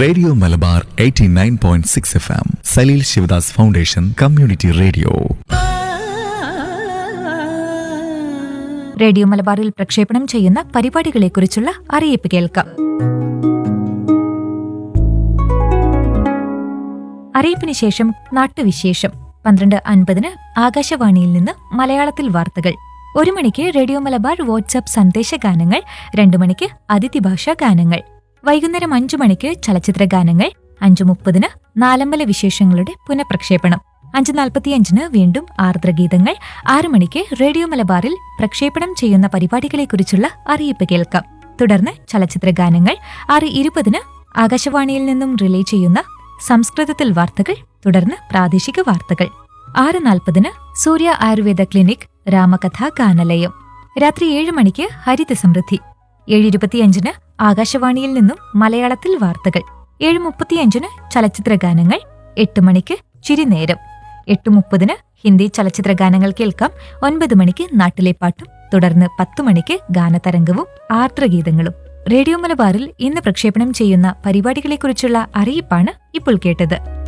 radio Malabar 89.6 F M Salil Sivadas foundation community radio radio മലബാറിൽ പ്രക്ഷേപണം ചെയ്യുന്ന പരിപാടികളെക്കുറിച്ചുള്ള അറിയിപ്പ് കേൾക്കാം അറിയിപ്പിന് ശേഷം നാട്ടുവിശേഷം പന്ത്രണ്ട് അൻപതിന് ആകാശവാണിയിൽ നിന്ന് മലയാളത്തിൽ വാർത്തകൾ ഒരു മണിക്ക് റേഡിയോ മലബാർ വാട്സാപ്പ് സന്ദേശ ഗാനങ്ങൾ രണ്ടു മണിക്ക് അതിഥി ഭാഷാ ഗാനങ്ങൾ വൈകുന്നേരം അഞ്ചു മണിക്ക് ചലച്ചിത്ര ഗാനങ്ങൾ അഞ്ചു മുപ്പതിന് നാലമ്പല വിശേഷങ്ങളുടെ പുനഃപ്രക്ഷേപണം അഞ്ച് നാൽപ്പത്തിയഞ്ചിന് വീണ്ടും ആർദ്രഗീതങ്ങൾ ആറു മണിക്ക് റേഡിയോ മലബാറിൽ പ്രക്ഷേപണം ചെയ്യുന്ന പരിപാടികളെക്കുറിച്ചുള്ള അറിയിപ്പ് കേൾക്കാം തുടർന്ന് ചലച്ചിത്ര ഗാനങ്ങൾ ആറ് ഇരുപതിന് ആകാശവാണിയിൽ നിന്നും റിലേ ചെയ്യുന്ന സംസ്കൃതത്തിൽ വാർത്തകൾ തുടർന്ന് പ്രാദേശിക വാർത്തകൾ ആറ് നാൽപ്പതിന് സൂര്യ ആയുർവേദ ക്ലിനിക് രാമകഥ ഗാനലയം രാത്രി ഏഴ് മണിക്ക് ഹരിത സമൃദ്ധി ഏഴ് ഇരുപത്തിയഞ്ചിന് ആകാശവാണിയിൽ നിന്നും മലയാളത്തിൽ വാർത്തകൾ ഏഴ് മുപ്പത്തിയഞ്ചിന് ചലച്ചിത്ര ഗാനങ്ങൾ എട്ട് മണിക്ക് ചിരിനേരം എട്ട് മുപ്പതിന് ഹിന്ദി ചലച്ചിത്ര ഗാനങ്ങൾ കേൾക്കാം ഒൻപത് മണിക്ക് നാട്ടിലെ പാട്ടും തുടർന്ന് പത്തു മണിക്ക് ഗാനതരംഗവും ആർദ്രഗീതങ്ങളും റേഡിയോ മലബാറിൽ ഇന്ന് പ്രക്ഷേപണം ചെയ്യുന്ന പരിപാടികളെക്കുറിച്ചുള്ള അറിയിപ്പാണ് ഇപ്പോൾ കേട്ടത്